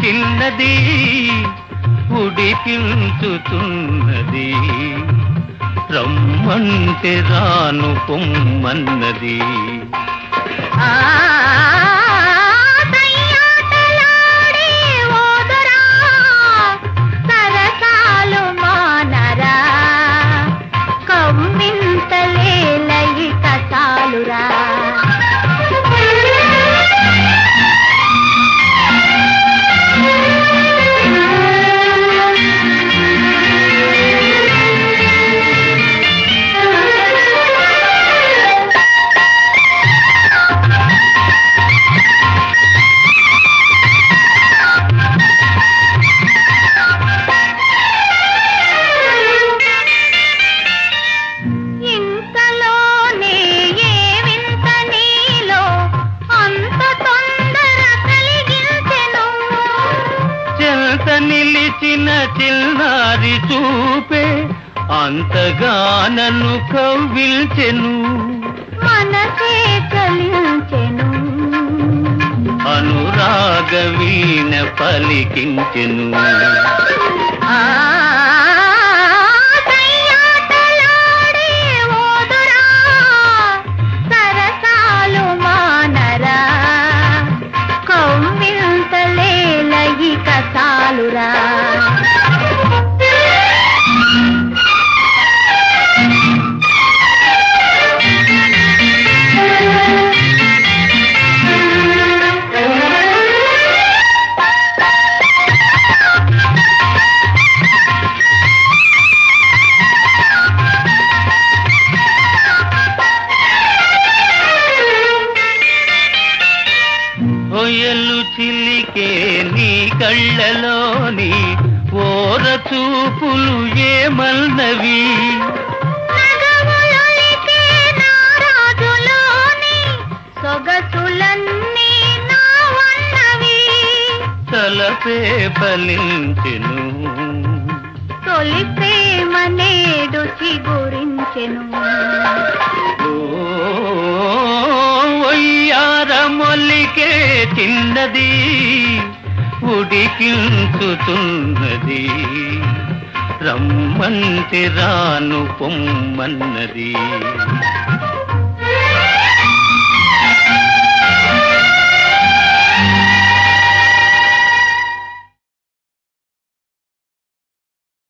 చిన్నది ఉడికించుతున్నది రమ్మంటే రాను పొమ్మన్నది ఆ దయ్యాటలాడే ఓదరా సరసాలు మానరా కవ్వింతలేలయి కసాలురా ఇంతలోనే ఏ వింత నీలో అంత తొందర కలిగించెను చెంత నిలిచిన చిన్నారి చూపే అంతగా నన్ను కవ్విల్చెను మనసే చలించెను అనురాగ వీణ పలికించెను ఆ దయ్యాటలాడే ఓదురా సరసాలు మానరా కవ్వింతలేలయి కసాలురా ఒయలు చిలికే నీ కళ్ళలోని ఓర చూపులు ఏమల్నవి నగములొలికే నారాజులోని సొగసులన్నీ నావన్నవి తలపే ఫలించెను తొలి ప్రేమ నేడు చిగురించెను ఒయ్యారమొల్లికే చిన్నది ఉడికించుతున్నది రమ్మంటే రాను పొమ్మన్నది